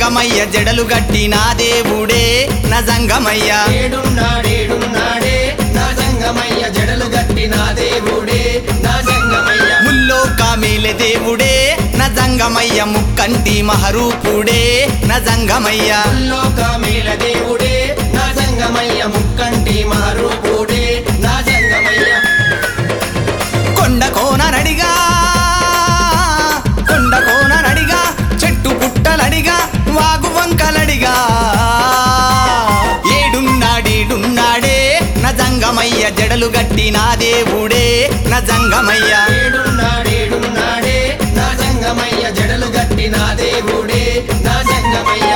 జంగమయ్య జడలు గట్టి నా దేవుడే నా జంగమయ్య ఏడున్నాడేడున్నాడే నా జంగమయ్య జడలు గట్టి నా దేవుడే నా జంగమయ్య ముల్లోక మేలే దేవుడే నా జంగమయ్య ముక్కంటి మహరూపుడే నా జంగమయ్య లోక మేల దేవుడే నా జంగమయ్య ముక్కంటి మహరూపుడే నా జంగమయ్య కొండ కోన నడిగా కొండ కోన నడిగా చెట్టు పుట్టలడిగా వాగు వంకలడిగా ఏడున్నాడేడున్నాడే నా జంగమయ్య జడలు గట్టి నా దేవుడే నా జంగమయ్య ఏడున్నాడేడున్నాడే నా జంగమయ్య జడలు గట్టి నా దేవుడే నా జంగమయ్య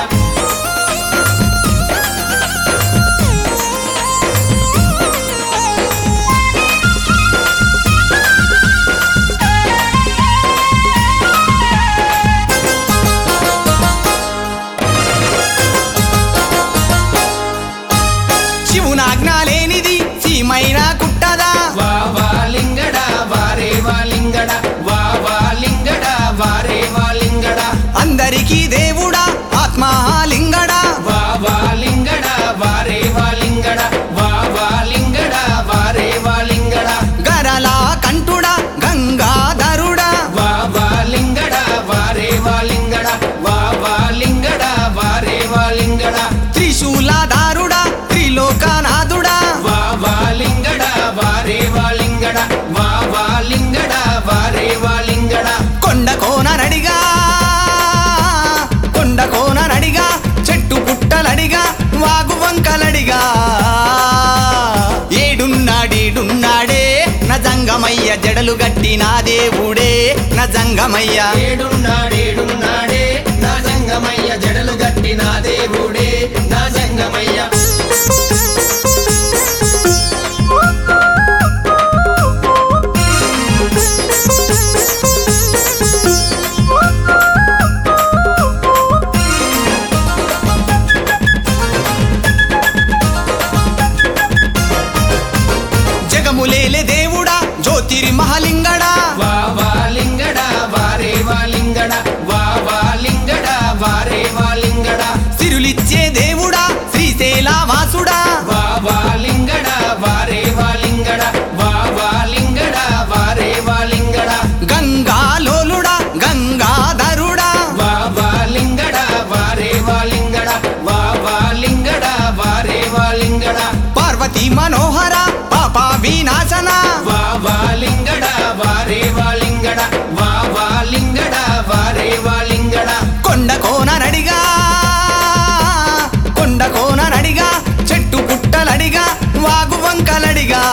శివునాజ్ఞ లేనిది సీమైన కుట్టదా వా వా లింగడా వారే వా లింగడా వా వా లింగడా వారే వా లింగడా అందరికీ దేవుడా ఆత్మలింగడా వా వా లింగడా వారే వా లింగడా వా వా లింగడా వారే వా లింగడా గరలా కంఠుడా గంగాధరుడా వా వా లింగడా వారే వా లింగడా వా వా లింగడా వారే వా లింగడా త్రిశూలధారుడా త్రిలోకనాథుడా వా వా లింగడా వారే వా లింగడా వా వా లింగడా వారే వా లింగడా కొండ కోన నడిగా కొండ కోన నడిగా చెట్టు పుట్టలడిగా వాగు వంకలడిగా ఏడున్నాడేడున్నాడే నా జంగమయ్య జడలు గట్టి నా దేవుడే నా జంగమయ్య ఏడున్నాడేడున్నాడే నా జంగమయ్య జడలు గట్టి నా దేవుడే నా జంగమయ్య జగములేలే దేవుడా జ్యోతిరి మహలింగడా వా వా లింగడా వారే వా లింగడా వా వా లింగడా వారే వా లింగడా సిరులిచ్చే దేవుడా శ్రీశైల వాసుడా వా వా లింగడా వారే వా లింగడా వా వా లింగడా వారే వా లింగడా గంగాలోలుడా గంగాధరుడా వా వా లింగడా వారే వా లింగడా వా వా లింగడా వారే వా లింగడా పార్వతీ మనోహర పాప వినాశన వా వా లింగడా వారే వా లింగడా వా వా లింగడా వారే వా లింగడా కొండ కోన నడిగా కొండ కోన నడిగా చెట్టు పుట్టలడిగా వాగు వంకలడిగా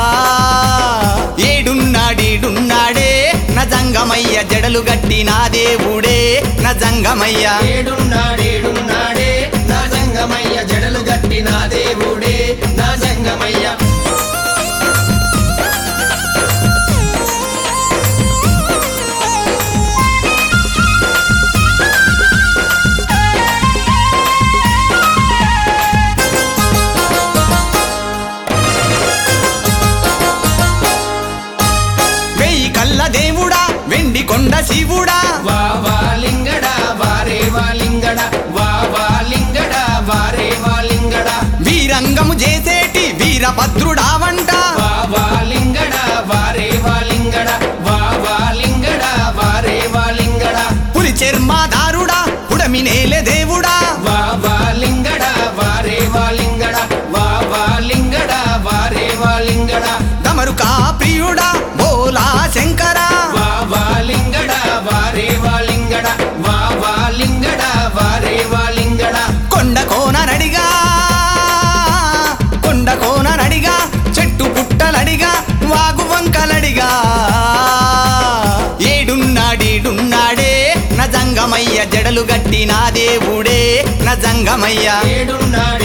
ఏడున్నాడేడున్నాడే నా జంగమయ్య జడలు గట్టి నా దేవుడే నా జంగమయ్య ఏడున్నాడేడున్నాడే నా జంగమయ్య జడలు గట్టి నా దేవుడే నా జంగమయ్య వెయ్యి కళ్ళ దేవుడా వెండి కొండ శివుడా వా వా లింగడా వారే వా లింగడా వా వా లింగడా వారే వా లింగడా వీరంగము చేసేటి వీరభద్రుడా వంట వా వా లింగడా వారే వా లింగడా వా వా లింగడా వారే వా లింగడా పులి చర్మాదారుడా పుడమి నేలే దేవుడా వా వా లింగడా వారే వా లింగడా వా వా లింగడా వారే వా లింగడా దమరుకా ప్రియుడా బోలా శంకర వా వా లింగడా వారే వా లింగడా వా వా లింగడా వారే వా లింగడా కొండ కోన నడిగా కొండ కోన నడిగా చెట్టు పుట్టలడిగా వాగు వంకలడిగా ఏడున్నాడేడున్నాడే నా జంగమయ్య జడలు గట్టి నా దేవుడే నా జంగమయ్య ఏడున్నాడు